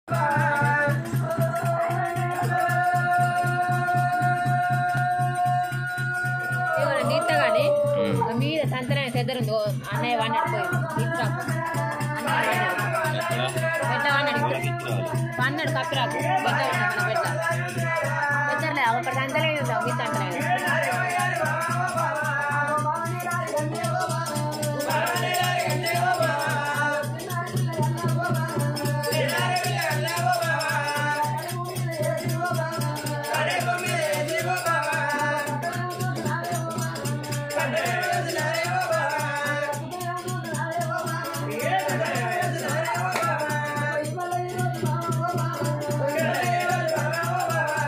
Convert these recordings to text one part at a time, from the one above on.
నీత కానీ మీద సంతనే సెద్దరు ఉంది. ఓ అన్నయ్య వాడిని అడిపోయింది తీసుకురాకు అన్నయ్య వాడిని పెట్టవాడిని అడిగి పన్నడు కప్పిరాకు పెట్టవాడిని మన పెట్ట పెట్టలే ఒకటి సంతలేదు మీ సంతలేదు Baba,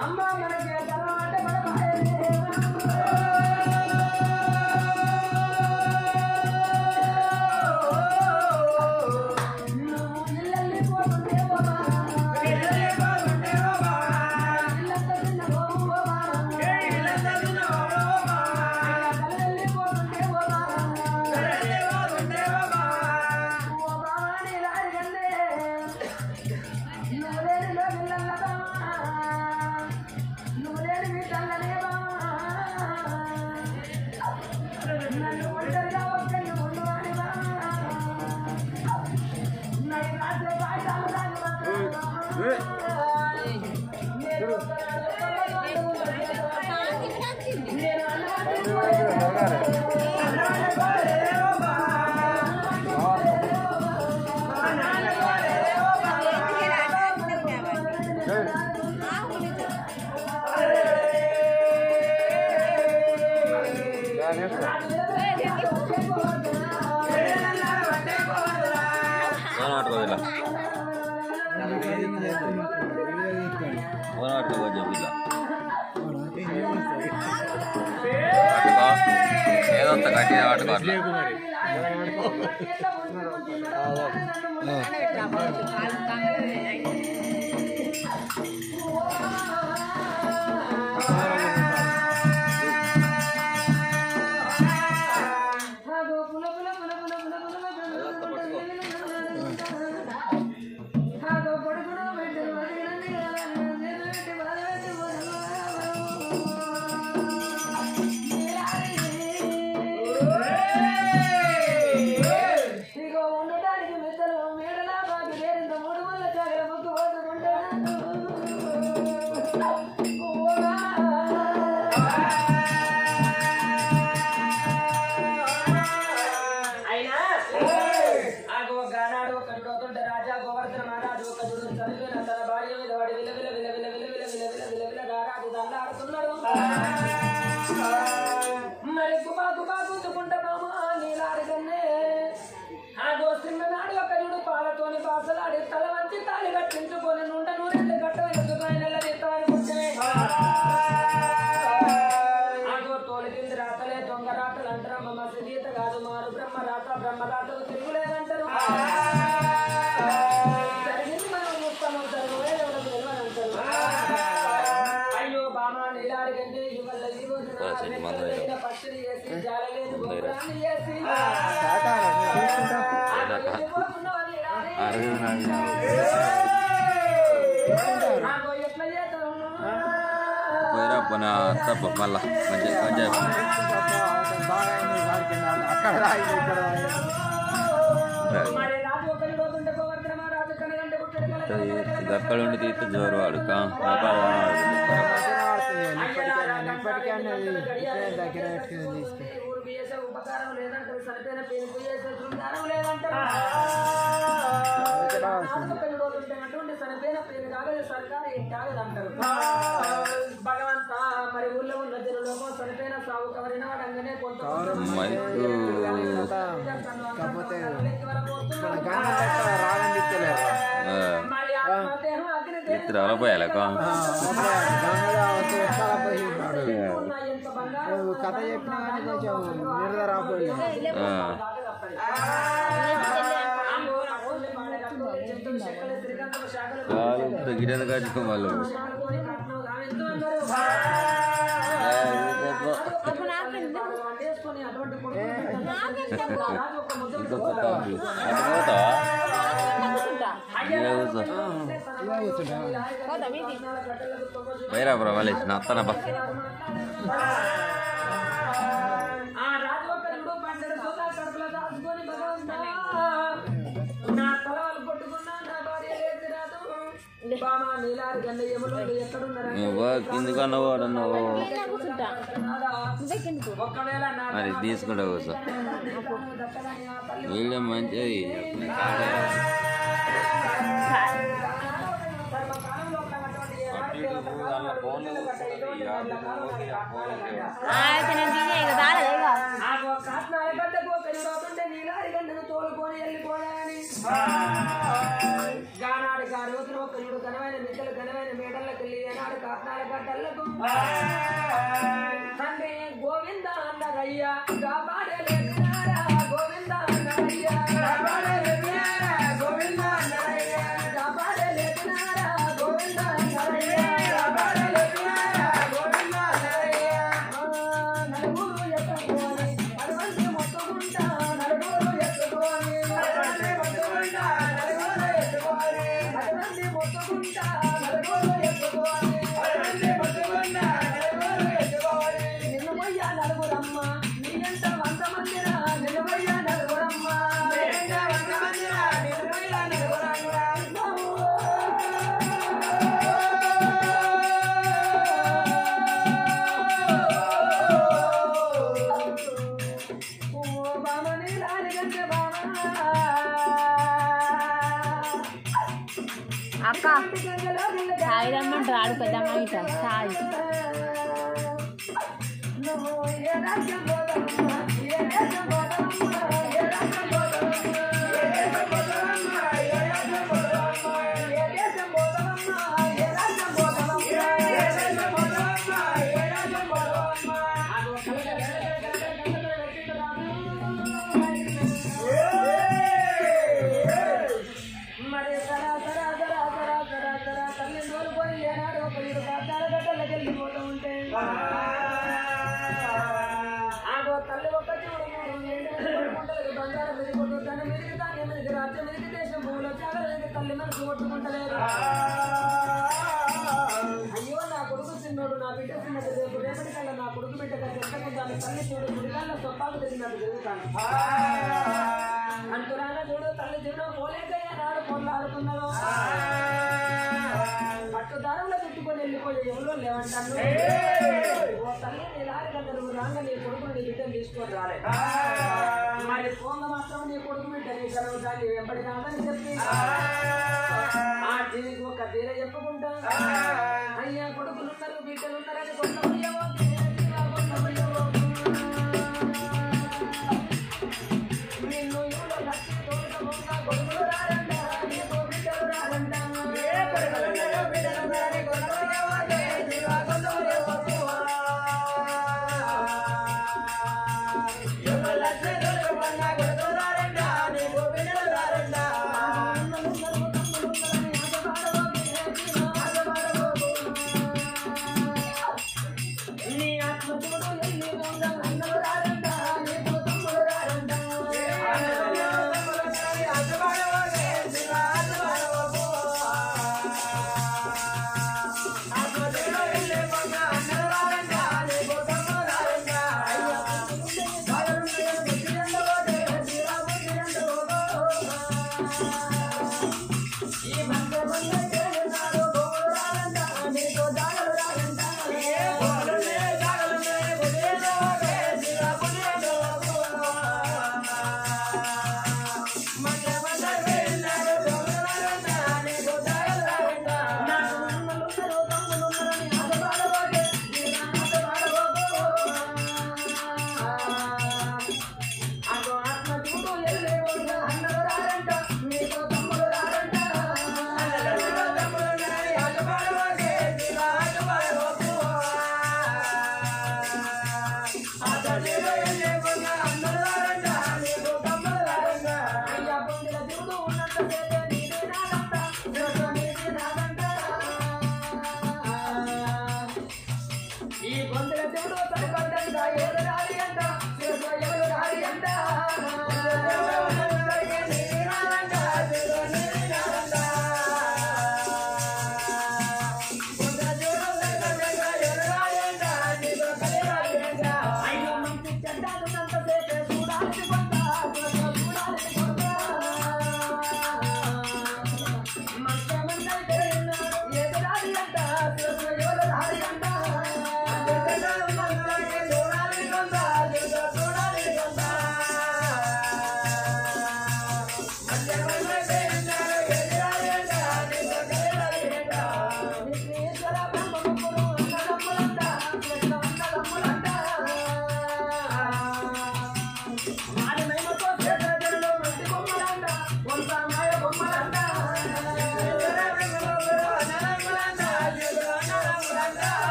ఫోన్ పట్టుకోదిలా ఫోన్ పట్టుకో చెప్పిలా పట్టుకో ఏదో అంత గట్టిగా పట్టుకో అట్లా ఇగో ఉండడానికి మిద్దలు మేడలా బాబు వేరింత మూడు వల్ల జాగర ముగ్గు అయినా ఆగు ఒక గానాడు ఒక చూడవుతుంటే రాజా గోవర్ధన మహారాజు ఒక చూడు చనిపోయిన తన భార్య మీద వాడి విల విల విల విల విల విల విల విల విల విల గారాజు దండాడుతున్నాడు మరి గుబా గుబా గుద్దుకుంటే మామ నీలాడి కన్నే ఆ దోస్తున్న నాడు ఒక చూడు పాలతోని బాసలాడి తల వంచి తాళి కట్టించుకొని నుండ నూరెళ్ళు గట్ట ఎత్తుకొని నెల్లదీస్తామనుకుంటే ఆగో తోలి కింది రాతలే దొంగ రాతలు అంటారు అమ్మ గీత కాదు మారు బ్రహ్మ రాత బ్రహ్మ రాతలు తిరుగులేదంటారు జరిగింది మనం చూస్తాము జరగలే ఎవరికి తెలియదంటారు అయ్యో బామా నీలాడి కంటే ఇవాళ ఈ రోజు నా ఆ, చెట్టు మందం మెత్తలైన వేయడం. పచ్చడి చేసి జాలలేదు గోపురాన్ని చేసి అరవై నాలుగు ఆగో ఎట్లా చేద్దాం పోయిరా పోనా తప్ప మళ్ళా మంచిగా మంచిగా మరి రాజు ఒకరి పోతుంటే గోవర్ధన రాజు కనగంటే పుట్టడు గక్కడ ఉండి తీస్తే జోరు వాడు ఊరు బియ్యేసే ఉపకారం లేదంటారు సరిపోయిన పెనుకు చేసే శృంగారం లేదంటారు ఒకరి పోతుంటే అటువంటి సరిపోయిన పేరు కాగదు సర్కారు ఏం కాగదంటారు భగవంత మరి ఊళ్ళో ఉన్న జనులకు సరిపోయిన సాగు కవరిన వాడంగానే కొంత మైకు కాకపోతే ఆ, మరి ఆత్మదేహం అగ్ని ఎత్తురు అలా పోయాలి ఉన్న ఎంత బంగారం కథ చెప్పినా కానీ కొంచెం నిర్ధార రాపోయింది కాలు తగిన కట్టుకో వాళ్ళు ఇంకొక తాపి. అటు పోతావా? ఇదే కూర్చో. పోయిరా బ్రో మళ్ళీ నా అత్తన బా ఆ రాజవక్కరుడు పంటడు సోదా కడుపులో దాచుకొని భగవంతా నా తలవాలు పట్టుకున్నా నా భార్య లేచి రాదు బామా నీలారి గండ ఎములు ఎక్కడున్నారా నువ్వు కింది కన్నా నువ్వు ఒక్కవేళ నా మరి తీసుకుంటా కూర్చో దక్కలని ఆ తల్లి వీడియో మంచిది సర్వకాలంలో ఉన్నటువంటి ఏ రాజు ఆ ఒక్క ఆత్మగడ్డకు ఒక నిరోధుంటే నీలారి గంటను తోలుకొని వెళ్ళిపోయాని గానాడు గారు ఒక ఘనమైన మిద్దలు ఘనమైన మేడల్లోకి వెళ్ళి ఆనాడు కట్నాల గడ్డలకు తండ్రి గోవింద అన్నదయ్యా కాపాడలేదురా గోవింద అన్నదయ్యా కాపాడలేదురా గోవింద అన్నదయ్యా కాపాడలేదురా గోవింద అన్నదయ్యా కాపాడలేదురా గోవింద అన్నదయ్యా నలుగురు ఎత్తుకొని నలుగురు మొత్తుకుంటా నలుగురు ఎత్తుకొని నలుగురు మొత్తుకుంటా నలుగురు ఎత్తుకొని నలుగురు మొత్తుకుంటా నలుగురు ఎత్తుకొని నలుగురు మొత్తుకుంటా నలుగురు ఎత్తుకొని నిన్ను పోయ్యా నలుగురమ్మ నీ ఎంత వంద మందిరా నిన్ను పోయ్యా నలుగురమ్మ నీ ఎంత వంద మందిరా నిన్ను పోయ్యా నలుగురమ్మ ఓ బామని రాలిగంటే బామా అక్క సాయి రమ్మంటారు ఆడు పెద్దమ్మ ఇట సాయి మరి తరా తరా తరా తరా తరా తరా తల్లి నోరు పోయి ఏనాడు ఒక ఇరు కాతాల గడ్డలకి వెళ్ళిపోతూ ఉంటే ఆగో తల్లి ఒక్క చూడు మూడు ఏడు గుంటలకు బంగారం మీద కొట్టుతాను మీదికి దాన్ని మీదికి రాజ్యం మీదికి దేశం భూమిలో చాగలేదు తల్లి మనసు కొట్టుకుంటలేదు అయ్యో నా కొడుకు చిన్నోడు నా బిడ్డ చిన్నది రేపు రేపటి కల్లా నా కొడుకు బిడ్డగా చెత్తకుంటాను తల్లి చూడు గుడికల్లా సొప్పాకు తిరిగినట్టు తిరుగుతాను అంటురాగా చూడు తల్లి చూడు పోలేకయ్యా నాడు పొల్లాడుతున్నదో పట్టు దారంలో పెట్టుకొని వెళ్ళిపోయే ఎవరో లేవంటాను ఓ తల్లి నీ లాగంటే నువ్వు రాగా నీ కొడుకుని నీ బిడ్డను తీసుకొని రాలే మరి ఫోన్లో మాత్రం నీ కొడుకు బిడ్డ నీ కలవుతా నీ వెంబడి కాదని చెప్పి ఆ దీనికి ఒక తీర చెప్పుకుంటా అయ్యా కొడుకులున్నారు బిడ్డలున్నారని కొంత పోయేవో కొంత పోయేవో నిన్ను ఎవరో నచ్చి తోడుకోకుండా కొడుకులు రారంట, నీకు బిడ్డలు రారంట. ఏ కొడుకులున్నారో బిడ్డలు రాని కొడుకులు ఎవరు? జీవా కొడుకులు ఎవరు? ఎవరో నచ్చి తోడుకోకుండా కొడుకులు రారంట, నీకు బిడ్డలు రారంట. తమ్ములున్నారు, తమ్ములున్నారని ఆశపడవోకు, ఆశపడవోకు.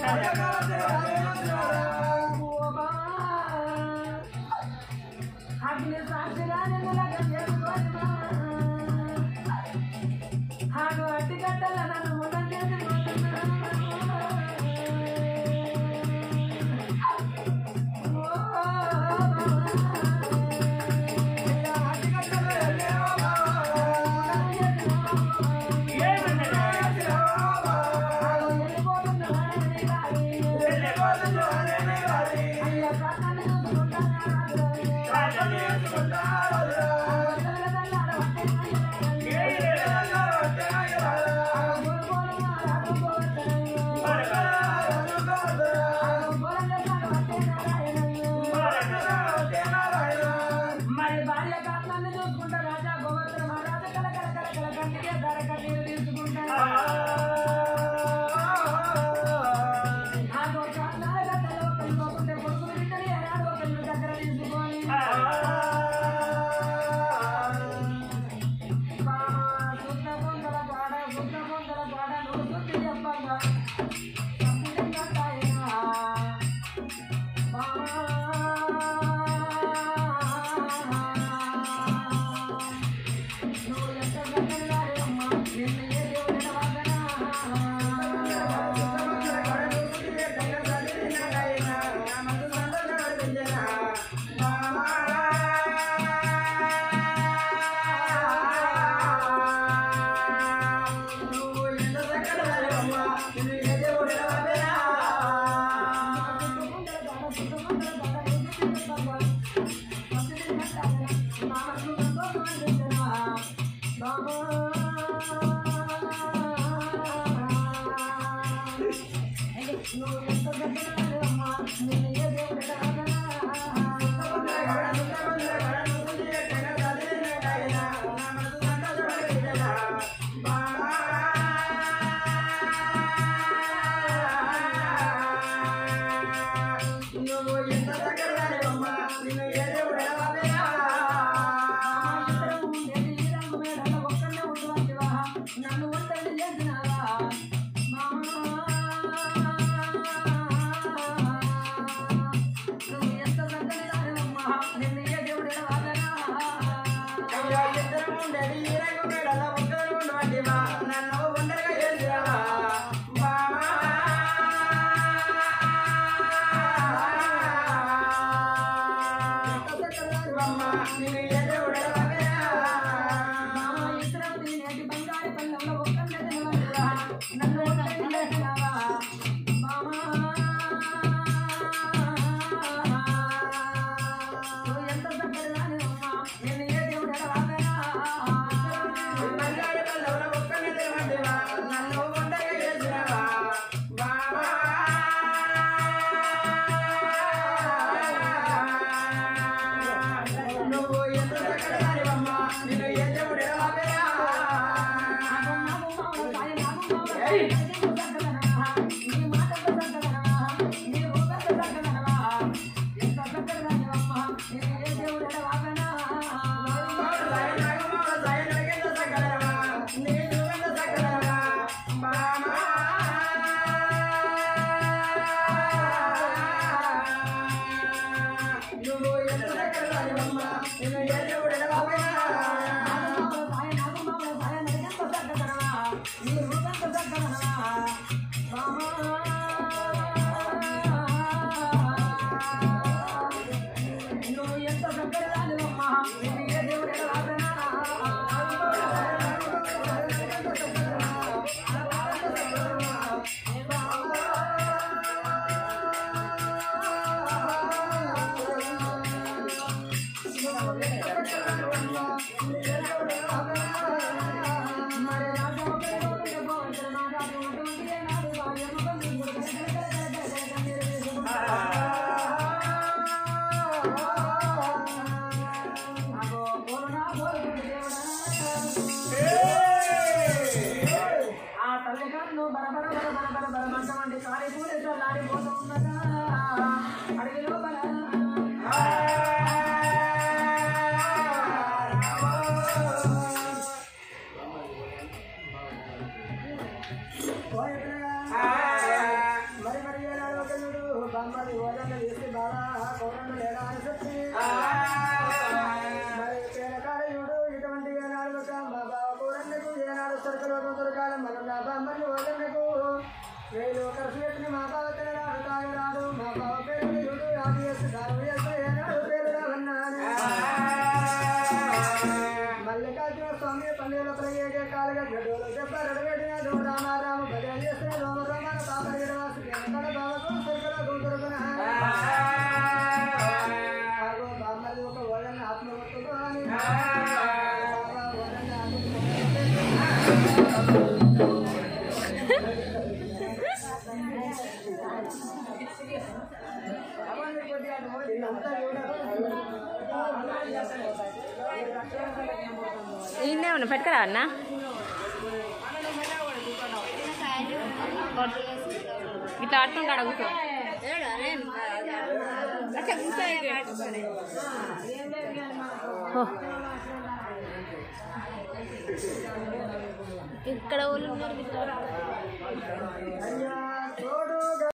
అగ్ని సాక్షిగా నిన్ను లెక్క చేసుకొని హాను అట్టి కట్టల నన్ను ముఖం చేసి మరి భార్య కాట్లాన్ని చూసుకుంటా రాజా గోవర్ధన మహారాజా కల కల కల కల కంటికే ధర కన్నీరు తీసుకుంటా నాకు కాట్లాల గట్టలో కలిపోకుంటే కొడుకులు బిడ్డలు ఏనాడు ఒకరిని దగ్గర తీసుకొని శుద్ధ పొందల పాడ శుద్ధ పొందల పాడ నువ్వు శుద్ధి చెప్పంగా సంపిడంగా తాయినా నన్ను ఒంటరి చేసినావా నువ్వు ఎంత చక్కని దానివమ్మా నిన్ను ఏ దేవుడు ఎడవాలనా మామ ఇద్దరం నేటి బంగారు పల్లెంలో ఒక్కడే తినవంటివా నన్ను ఒంటరి చేసినావా నువ్వు ఎంత చక్కని దానివమ్మా నిన్ను ఏ దేవుడు ఎడవాలనా నువ్వు ఎంత దగ్గర రానివమ్మా నేను ఏ దేవుడు ఎడవాదనా మరి రాజా ఒకటి ఒకటి మా రాజు ఒకటి నాడు భార్య ఆ తల్లిగారు బరబర బరబర బరబర మంటమండి కాలి పూరేసో లాడిపోతూ ఉన్నదా అడవి లోపల మరి మరి బామ్మని ఓదన్న చేసి బాగా కౌరన్న లేడా అని చెప్పి మరి పేరకారయుడు ఇటువంటి ఏనాడు ఒక మా బావ కూరన్నకు ఏనాడు సరుకులోకం దొరకాలి మనం నా బామ్మని ఓదన్నకు వేలు ఖర్చు పెట్టిన మా బావ తినరాడు తాగరాడు మా బావ పేరు యుడు యాభై వేసి దానం వేసి ఏనాడు పేరు రావన్నాను మల్లికార్జున స్వామి పండుగల ప్రయోగ కాలుగా గడువులు చెప్పారు పెట్టిన దోమ రామారామ భజన చేసిన దోమ రామాన పాపరి గడవాసి వెనకడ బావకు సరుకుల గుంతురుకున ఆగో బామ్మది ఒక వదన ఆత్మవత్తుకు అని బాబా వదన ఈయనే ఉన్నా పెట్టుకురా అన్న ఇట్లా ఆడుతుంది కాడ కూర్చో ఓ. ఇక్కడ వాళ్ళు ఉన్నారు తోడు